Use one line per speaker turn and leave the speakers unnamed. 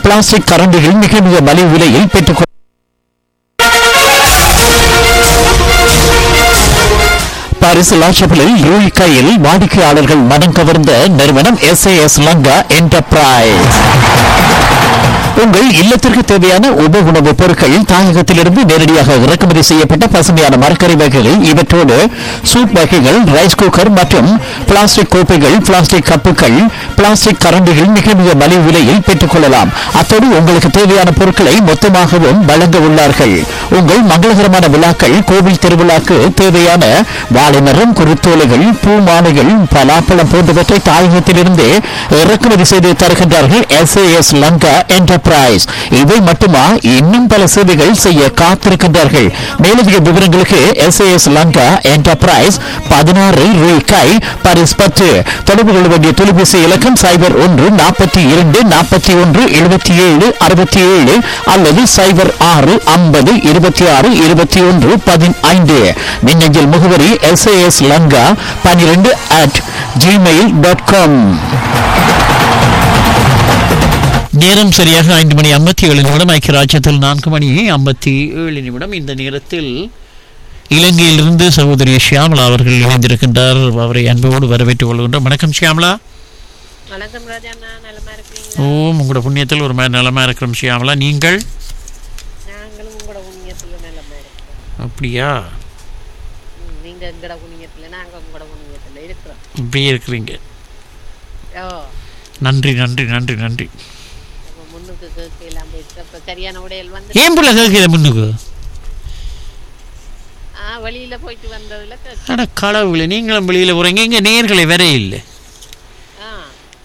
plastic கரண்டிகள் மிக மிக மலிவு விலையில் பெற்றுக் பாரிஸ் லாஷபிளில் ரூய் கையில் வாடிக்கையாளர்கள் மனம் கவர்ந்த நிறுவனம் எஸ்ஏஎஸ் லங்கா என்டர்பிரைஸ் உங்கள் இல்லத்திற்கு தேவையான உப உணவுப் பொருட்கள் தாயகத்திலிருந்து நேரடியாக இறக்குமதி செய்யப்பட்ட பசுமையான மரக்கறி வகைகள் இவற்றோடு சூப் வகைகள் ரைஸ் குக்கர் மற்றும் பிளாஸ்டிக் கோப்பைகள் பிளாஸ்டிக் கப்புகள் பிளாஸ்டிக் கரண்டிகள் மிக மிக மலிவு விலையில் பெற்றுக் கொள்ளலாம் அத்தோடு உங்களுக்கு தேவையான பொருட்களை மொத்தமாகவும் வழங்க உள்ளார்கள் உங்கள் மங்களகரமான விழாக்கள் கோவில் திருவிழாக்கு தேவையான வாழைமரம் குருத்தோலைகள் பூ மாலைகள் பலாப்பழம் போன்றவற்றை தாயகத்திலிருந்து இறக்குமதி செய்து தருகின்றார்கள் எஸ்ஏஎஸ் லங்கா என்டர்பிரைஸ் இவை மட்டுமா இன்னும் பல சேவைகள் செய்ய காத்திருக்கின்றார்கள் மேலதிக விவரங்களுக்கு எஸ்ஏஎஸ் லங்கா என்டர்பிரைஸ் பதினாறு ரூபாய் பரிஸ் பத்து தொடர்பு கொள்ள வேண்டிய தொலைபேசி இலக்கம் சைபர் ஒன்று நாற்பத்தி இரண்டு நாற்பத்தி ஒன்று எழுபத்தி ஏழு அறுபத்தி ஏழு அல்லது சைபர் ஆறு ஐம்பது இருபத்தி ஆறு இருபத்தி ஒன்று பதினைந்து மின்னஞ்சல் முகவரி எஸ்ஏஎஸ் லங்கா பன்னிரெண்டு அட் ஜிமெயில் டாட் காம் நேரம் சரியாக ஐந்து மணி ஐம்பத்தி ஏழு நிமிடம் ஐக்கிய ராஜ்யத்தில் நான்கு மணி ஐம்பத்தி ஏழு நிமிடம் இந்த நேரத்தில் இலங்கையிலிருந்து சகோதரி ஷியாமலா அவர்கள் இணைந்திருக்கின்றார் அவரை அன்போடு வரவேற்றுக் கொள்கின்றோம் வணக்கம் ஷியாமலா
வணக்கம் ராஜாண்ணா நலமா இருக்கிறீங்க
ஓம் உங்களோட புண்ணியத்தில் ஒரு மாதிரி நலமா இருக்கிறோம் ஷியாமலா நீங்கள்
நாங்களும் உங்களோட புண்ணியத்துல நலமா இருக்கிறோம்
அப்படியா
ம், நீங்க எங்கட புண்ணியத்துல நாங்க உங்களோட புண்ணியத்துல இருக்கிறோம்
அப்படியே இருக்கிறீங்க
ஓ
நன்றி நன்றி நன்றி நன்றி
அப்ப முன்னுக்கு கேட்க எல்லாம் போயிட்டு அப்ப சரியான உடையல் வந்து
ஏன் பிள்ளை கேட்குது முன்னுக்கு
ஆ வெளியில போயிட்டு வந்ததுல கேட்க
அட கடவுளே நீங்களும் வெளியில் போகிறீங்க இங்கே நேர்களை வேற இல்லை